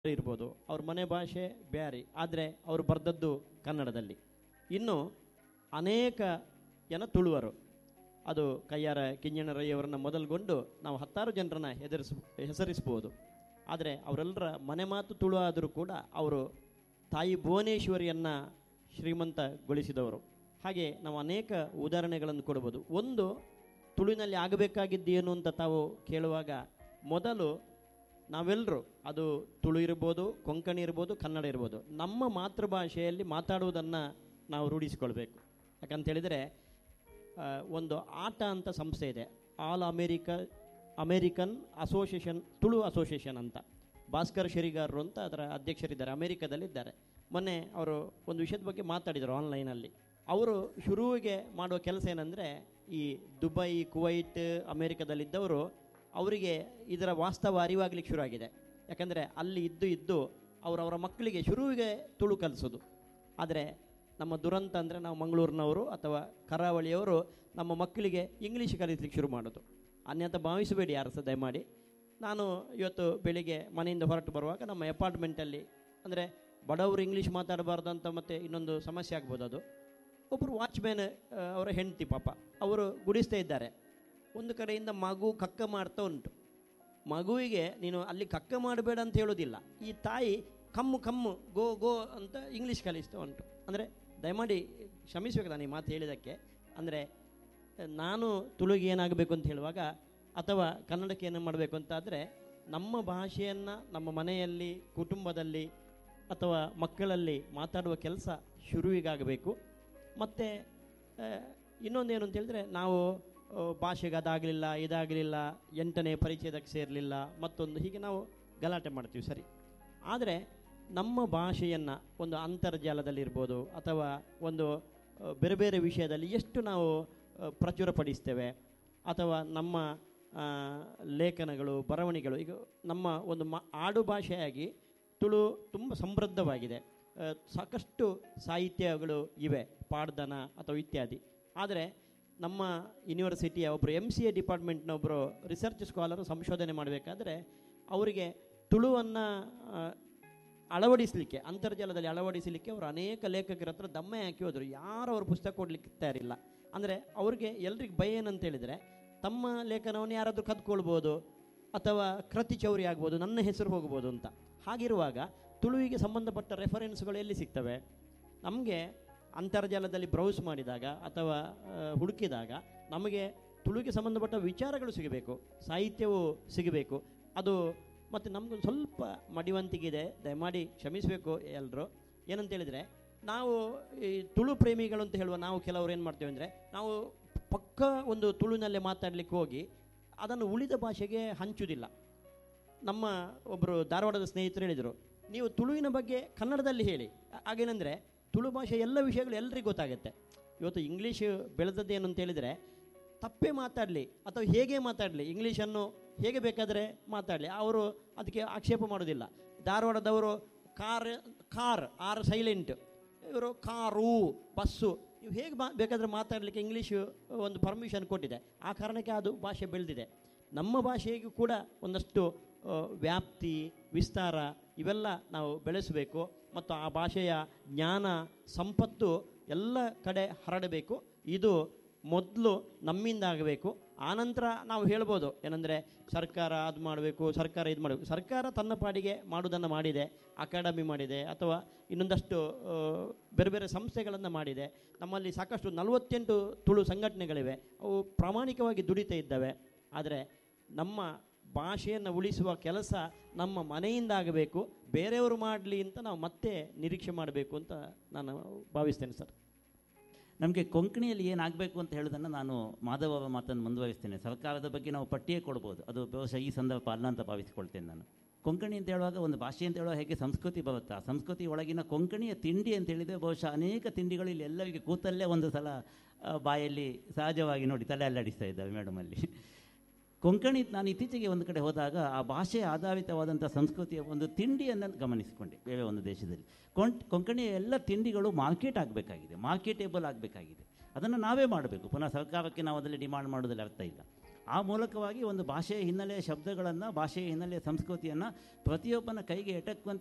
ಇರ್ಬೋದು ಅವ್ರ ಮನೆ ಭಾಷೆ ಬ್ಯಾರಿ ಆದರೆ ಅವರು ಬರೆದದ್ದು ಕನ್ನಡದಲ್ಲಿ ಇನ್ನು ಅನೇಕ ಜನ ತುಳುವರು ಅದು ಕಯ್ಯಾರ ಕಿಂಜಣ್ಣರಯ್ಯವರನ್ನ ಮೊದಲುಗೊಂಡು ನಾವು ಹತ್ತಾರು ಜನರನ್ನ ಹೆದರಿಸ್ ಹೆಸರಿಸ್ಬೋದು ಆದರೆ ಅವರೆಲ್ಲರ ಮನೆ ಮಾತು ತುಳು ಆದರೂ ಕೂಡ ಅವರು ತಾಯಿ ಭುವನೇಶ್ವರಿಯನ್ನು ಶ್ರೀಮಂತಗೊಳಿಸಿದವರು ಹಾಗೆ ನಾವು ಅನೇಕ ಉದಾಹರಣೆಗಳನ್ನು ಕೊಡ್ಬೋದು ಒಂದು ತುಳುವಿನಲ್ಲಿ ಆಗಬೇಕಾಗಿದ್ದೇನು ಅಂತ ತಾವು ಕೇಳುವಾಗ ಮೊದಲು ನಾವೆಲ್ಲರೂ ಅದು ತುಳು ಇರ್ಬೋದು ಕೊಂಕಣಿ ಇರ್ಬೋದು ಕನ್ನಡ ಇರ್ಬೋದು ನಮ್ಮ ಮಾತೃಭಾಷೆಯಲ್ಲಿ ಮಾತಾಡುವುದನ್ನು ನಾವು ರೂಢಿಸಿಕೊಳ್ಬೇಕು ಯಾಕಂತ ಹೇಳಿದರೆ ಆ, ಒಂದು ಆಟ ಅಂತ ಸಂಸ್ಥೆ ಇದೆ all America American association Tulu association ಅಂತ ಭಾಸ್ಕರ್ ಶೆರಿಗಾರರು ಅಂತ ಅದರ ಅಧ್ಯಕ್ಷರಿದ್ದಾರೆ ಅಮೇರಿಕದಲ್ಲಿದ್ದಾರೆ ಮೊನ್ನೆ ಅವರು ಒಂದು ವಿಷಯದ ಬಗ್ಗೆ ಮಾತಾಡಿದರು ಆನ್ಲೈನಲ್ಲಿ ಅವರು ಶುರುವಿಗೆ ಮಾಡುವ ಕೆಲಸ ಏನಂದರೆ ಈ ದುಬೈ ಕುವೈಟ್ ಅಮೇರಿಕದಲ್ಲಿದ್ದವರು ಅವರಿಗೆ ಇದರ ವಾಸ್ತವ ಅರಿವಾಗಲಿಕ್ಕೆ ಶುರುವಾಗಿದೆ ಯಾಕಂದರೆ ಅಲ್ಲಿ ಇದ್ದು ಇದ್ದು ಅವರವರ ಮಕ್ಕಳಿಗೆ ಶುರುವಿಗೆ ತುಳು ಕಲಿಸೋದು ಆದರೆ ನಮ್ಮ ದುರಂತ ಅಂದರೆ ನಾವು ಮಂಗಳೂರಿನವರು ಅಥವಾ ಕರಾವಳಿಯವರು ನಮ್ಮ ಮಕ್ಕಳಿಗೆ ಇಂಗ್ಲೀಷ್ ಕಲಿಸ್ಲಿಕ್ಕೆ ಶುರು ಮಾಡೋದು ಅನ್ಯಥ ಭಾವಿಸಬೇಡಿ ಯಾರು ಸಹ ದಯಮಾಡಿ ನಾನು ಇವತ್ತು ಬೆಳಿಗ್ಗೆ ಮನೆಯಿಂದ ಹೊರಟು ಬರುವಾಗ ನಮ್ಮ ಅಪಾರ್ಟ್ಮೆಂಟಲ್ಲಿ ಅಂದರೆ ಬಡವರು ಇಂಗ್ಲೀಷ್ ಮಾತಾಡಬಾರ್ದು ಅಂತ ಮತ್ತೆ ಇನ್ನೊಂದು ಸಮಸ್ಯೆ ಆಗ್ಬೋದು ಅದು ಒಬ್ಬರು ವಾಚ್ಮ್ಯಾನ್ ಅವರ ಹೆಂಡತಿ ಪಾಪ ಅವರು ಗುಡಿಸ್ತಾ ಇದ್ದಾರೆ ಒಂದು ಕಡೆಯಿಂದ ಮಗು ಕಕ್ಕ ಮಾಡ್ತಾ ಉಂಟು ಮಗುವಿಗೆ ನೀನು ಅಲ್ಲಿ ಕಕ್ಕ ಮಾಡಬೇಡ ಅಂತ ಹೇಳೋದಿಲ್ಲ ಈ ತಾಯಿ ಕಮ್ಮು ಕಮ್ಮು ಗೋ ಗೋ ಅಂತ ಇಂಗ್ಲೀಷ್ ಕಲಿಸ್ತಾ ಉಂಟು ಅಂದರೆ ದಯಮಾಡಿ ಕ್ಷಮಿಸಬೇಕು ನಾನು ಈ ಮಾತು ಹೇಳಿದ್ದಕ್ಕೆ ಅಂದರೆ ನಾನು ತುಳುಗೆ ಏನಾಗಬೇಕು ಅಂತ ಹೇಳುವಾಗ ಅಥವಾ ಕನ್ನಡಕ್ಕೆ ಏನು ಮಾಡಬೇಕು ಅಂತಾದರೆ ನಮ್ಮ ಭಾಷೆಯನ್ನು ನಮ್ಮ ಮನೆಯಲ್ಲಿ ಕುಟುಂಬದಲ್ಲಿ ಅಥವಾ ಮಕ್ಕಳಲ್ಲಿ ಮಾತಾಡುವ ಕೆಲಸ ಶುರುವಿಗಾಗಬೇಕು ಮತ್ತು ಇನ್ನೊಂದೇನು ಅಂತ ಹೇಳಿದ್ರೆ ನಾವು ಆ, ಭಾಷೆಗೆ ಅದಾಗಲಿಲ್ಲ ಇದಾಗಲಿಲ್ಲ ಎಂಟನೇ ಪರಿಚಯದಕ್ಕೆ ಸೇರಲಿಲ್ಲ ಮತ್ತೊಂದು ಹೀಗೆ ನಾವು ಗಲಾಟೆ ಮಾಡ್ತೀವಿ ಸರಿ ಆದರೆ ನಮ್ಮ ಭಾಷೆಯನ್ನು ಒಂದು ಅಂತರ್ಜಾಲದಲ್ಲಿರ್ಬೋದು ಅಥವಾ ಒಂದು ಆ, ಬೇರೆ ಬೇರೆ ವಿಷಯದಲ್ಲಿ ಎಷ್ಟು ನಾವು ಆ, ಪ್ರಚುರಪಡಿಸ್ತೇವೆ ಅಥವಾ ನಮ್ಮ ಆ, ಲೇಖನಗಳು ಬರವಣಿಗೆಗಳು ಈಗ ನಮ್ಮ ಒಂದು ಮ ಆಡು ಭಾಷೆಯಾಗಿ ತುಳು ತುಂಬ ಸಮೃದ್ಧವಾಗಿದೆ ಆ, ಸಾಕಷ್ಟು ಸಾಹಿತ್ಯಗಳು ಇವೆ ಪಾಡ್ದನ ಅಥವಾ ಇತ್ಯಾದಿ ಆದರೆ ನಮ್ಮ ಯೂನಿವರ್ಸಿಟಿಯ ಒಬ್ಬರು ಎಮ್ ಸಿ ಎ ಡಿಪಾರ್ಟ್ಮೆಂಟ್ನ ಒಬ್ಬರು ರಿಸರ್ಚ್ ಸ್ಕಾಲರು ಸಂಶೋಧನೆ ಮಾಡಬೇಕಾದ್ರೆ ಅವರಿಗೆ ತುಳುವನ್ನು ಅಳವಡಿಸಲಿಕ್ಕೆ ಅಂತರ್ಜಾಲದಲ್ಲಿ ಅಳವಡಿಸಲಿಕ್ಕೆ ಅವರು ಅನೇಕ ಲೇಖಕರ ಹತ್ರ ದಮ್ಮೆ ಹಾಕಿ ಹೋದರು ಯಾರು ಅವ್ರ ಪುಸ್ತಕ ಕೊಡ್ಲಿಕ್ಕೆ ತಯಾರಿಲ್ಲ ಅಂದರೆ ಅವ್ರಿಗೆ ಎಲ್ರಿಗೆ ಭಯ ಏನಂತ ಹೇಳಿದರೆ ತಮ್ಮ ಲೇಖನವನ್ನು ಯಾರಾದರೂ ಕದ್ಕೊಳ್ಬೋದು ಅಥವಾ ಕೃತಿ ಚೌರಿ ಆಗ್ಬೋದು ನನ್ನ ಹೆಸರು ಹೋಗ್ಬೋದು ಅಂತ ಹಾಗಿರುವಾಗ ತುಳುವಿಗೆ ಸಂಬಂಧಪಟ್ಟ ರೆಫರೆನ್ಸ್ಗಳು ಎಲ್ಲಿ ಸಿಗ್ತವೆ ನಮಗೆ ಅಂತರ್ಜಾಲದಲ್ಲಿ ಬ್ರೌಸ್ ಮಾಡಿದಾಗ ಅಥವಾ ಆ, ಹುಡುಕಿದಾಗ ನಮಗೆ ತುಳುವಿಗೆ ಸಂಬಂಧಪಟ್ಟ ವಿಚಾರಗಳು ಸಿಗಬೇಕು ಸಾಹಿತ್ಯವು ಸಿಗಬೇಕು ಅದು ಮತ್ತು ನಮಗೊಂದು ಸ್ವಲ್ಪ ಮಡಿವಂತಿಕೆ ಇದೆ ದಯಮಾಡಿ ಕ್ಷಮಿಸಬೇಕು ಎಲ್ಲರೂ ಏನಂತ ಹೇಳಿದರೆ ನಾವು ಈ ತುಳು ಪ್ರೇಮಿಗಳು ಅಂತ ಹೇಳುವ ನಾವು ಕೆಲವರು ಏನು ಮಾಡ್ತೇವೆ ಅಂದರೆ ನಾವು ಪಕ್ಕ ಒಂದು ತುಳುನಲ್ಲೇ ಮಾತಾಡಲಿಕ್ಕೆ ಹೋಗಿ ಅದನ್ನು ಉಳಿದ ಭಾಷೆಗೆ ಹಂಚುವುದಿಲ್ಲ ನಮ್ಮ ಒಬ್ಬರು ಧಾರವಾಡದ ಸ್ನೇಹಿತರು ಹೇಳಿದರು ನೀವು ತುಳುವಿನ ಬಗ್ಗೆ ಕನ್ನಡದಲ್ಲಿ ಹೇಳಿ ಆ- ಹಾಗೇನೆಂದರೆ ತುಳು ಭಾಷೆ ಎಲ್ಲ ವಿಷಯಗಳು ಎಲ್ರಿಗೂ ಗೊತ್ತಾಗುತ್ತೆ ಇವತ್ತು ಇಂಗ್ಲೀಷ್ ಬೆಳೆದದ್ದೇನು ಅಂತ ಹೇಳಿದರೆ ತಪ್ಪೇ ಮಾತಾಡಲಿ ಅಥವಾ ಹೇಗೆ ಮಾತಾಡಲಿ ಇಂಗ್ಲೀಷನ್ನು ಹೇಗೆ ಬೇಕಾದರೆ ಮಾತಾಡಲಿ ಅವರು ಅದಕ್ಕೆ ಆಕ್ಷೇಪ ಮಾಡೋದಿಲ್ಲ ಧಾರವಾಡದವರು ಕಾರ್ ಕಾರ್ ಆರ್ ಸೈಲೆಂಟ್ ಇವರು ಕಾರು ಬಸ್ಸು ನೀವು ಹೇಗೆ ಬಾ ಬೇಕಾದರೆ ಮಾತಾಡಲಿಕ್ಕೆ ಇಂಗ್ಲೀಷು ಒಂದು ಪರ್ಮಿಷನ್ ಕೊಟ್ಟಿದೆ ಆ ಕಾರಣಕ್ಕೆ ಅದು ಭಾಷೆ ಬೆಳೆದಿದೆ ನಮ್ಮ ಭಾಷೆಗೂ ಕೂಡ ಒಂದಷ್ಟು ಆ, ವ್ಯಾಪ್ತಿ ವಿಸ್ತಾರ ಇವೆಲ್ಲ ನಾವು ಬೆಳೆಸಬೇಕು ಮತ್ತು ಆ ಭಾಷೆಯ ಜ್ಞಾನ ಸಂಪತ್ತು ಎಲ್ಲ ಕಡೆ ಹರಡಬೇಕು ಇದು ಮೊದಲು ನಮ್ಮಿಂದ ಆಗಬೇಕು ಆನಂತರ ನಾವು ಹೇಳ್ಬೋದು ಏನಂದರೆ ಸರ್ಕಾರ ಅದು ಮಾಡಬೇಕು ಸರ್ಕಾರ ಇದು ಮಾಡಬೇಕು ಸರ್ಕಾರ ತನ್ನ ಪಾಡಿಗೆ ಮಾಡುವುದನ್ನು ಮಾಡಿದೆ ಅಕಾಡೆಮಿ ಮಾಡಿದೆ ಅಥವಾ ಇನ್ನೊಂದಷ್ಟು ಆ, ಬೇರೆ ಬೇರೆ ಸಂಸ್ಥೆಗಳನ್ನು ಮಾಡಿದೆ ನಮ್ಮಲ್ಲಿ ಸಾಕಷ್ಟು ನಲವತ್ತೆಂಟು ತುಳು ಸಂಘಟನೆಗಳಿವೆ ಅವು ಪ್ರಾಮಾಣಿಕವಾಗಿ ದುಡಿತಾ ಇದ್ದಾವೆ ಆದರೆ ನಮ್ಮ ಭಾಷೆಯನ್ನು ಉಳಿಸುವ ಕೆಲಸ ನಮ್ಮ ಮನೆಯಿಂದ ಆಗಬೇಕು ಬೇರೆಯವರು ಮಾಡಲಿ ಅಂತ ನಾವು ಮತ್ತೆ ನಿರೀಕ್ಷೆ ಮಾಡಬೇಕು ಅಂತ ನಾನು ಭಾವಿಸ್ತೇನೆ ಸರ್ ನಮಗೆ ಕೊಂಕಣಿಯಲ್ಲಿ ಏನಾಗಬೇಕು ಅಂತ ಹೇಳೋದನ್ನು ನಾನು ಮಾಧವ ಅವರ ಮಾತನ್ನು ಮುಂದುವರಿಸ್ತೇನೆ ಸರ್ಕಾರದ ಬಗ್ಗೆ ನಾವು ಪಟ್ಟಿಯೇ ಕೊಡ್ಬೋದು ಅದು ಬಹುಶಃ ಈ ಸಂದರ್ಭ ಅಲ್ಲ ಅಂತ ಭಾವಿಸಿಕೊಳ್ತೇನೆ ನಾನು ಕೊಂಕಣಿ ಅಂತ ಹೇಳುವಾಗ ಒಂದು ಭಾಷೆ ಅಂತ ಹೇಳುವಾಗ ಹೇಗೆ ಸಂಸ್ಕೃತಿ ಬರುತ್ತಾ ಸಂಸ್ಕೃತಿ ಒಳಗಿನ ಕೊಂಕಣಿಯ ತಿಂಡಿ ಅಂತ ಹೇಳಿದರೆ ಬಹುಶಃ ಅನೇಕ ತಿಂಡಿಗಳು ಇಲ್ಲಿ ಎಲ್ಲರಿಗೆ ಕೂತಲ್ಲೇ ಒಂದು ಸಲ ಆ, ಬಾಯಲ್ಲಿ ಸಹಜವಾಗಿ ನೋಡಿ ತಲೆ ಅಲ್ಲಾಡಿಸ್ತಾ ಇದ್ದಾವೆ ಮೇಡಮ್ ಅಲ್ಲಿ ಕೊಂಕಣಿ ನಾನು ಇತ್ತೀಚೆಗೆ ಒಂದು ಕಡೆ ಹೋದಾಗ ಆ ಭಾಷೆಯ ಆಧಾರಿತವಾದಂಥ ಸಂಸ್ಕೃತಿಯ ಒಂದು ತಿಂಡಿಯನ್ನು ಗಮನಿಸಿಕೊಂಡೆ ಬೇರೆ ಒಂದು ದೇಶದಲ್ಲಿ ಕೊಂಟ್ ಕೊಂಕಣಿಯ ಎಲ್ಲ ತಿಂಡಿಗಳು ಮಾರ್ಕೆಟ್ ಆಗಬೇಕಾಗಿದೆ ಮಾರ್ಕೆಟೇಬಲ್ ಆಗಬೇಕಾಗಿದೆ ಅದನ್ನು ನಾವೇ ಮಾಡಬೇಕು ಪುನಃ ಸರ್ಕಾರಕ್ಕೆ ನಾವು ಅದರಲ್ಲಿ ಡಿಮಾಂಡ್ ಮಾಡೋದ್ರಲ್ಲಿ ಅರ್ಥ ಇಲ್ಲ ಆ ಮೂಲಕವಾಗಿ ಒಂದು ಭಾಷೆಯ ಹಿನ್ನೆಲೆಯ ಶಬ್ದಗಳನ್ನು ಭಾಷೆಯ ಹಿನ್ನೆಲೆಯ ಸಂಸ್ಕೃತಿಯನ್ನು ಪ್ರತಿಯೊಬ್ಬನ ಕೈಗೆ ಎಟಕುವಂಥ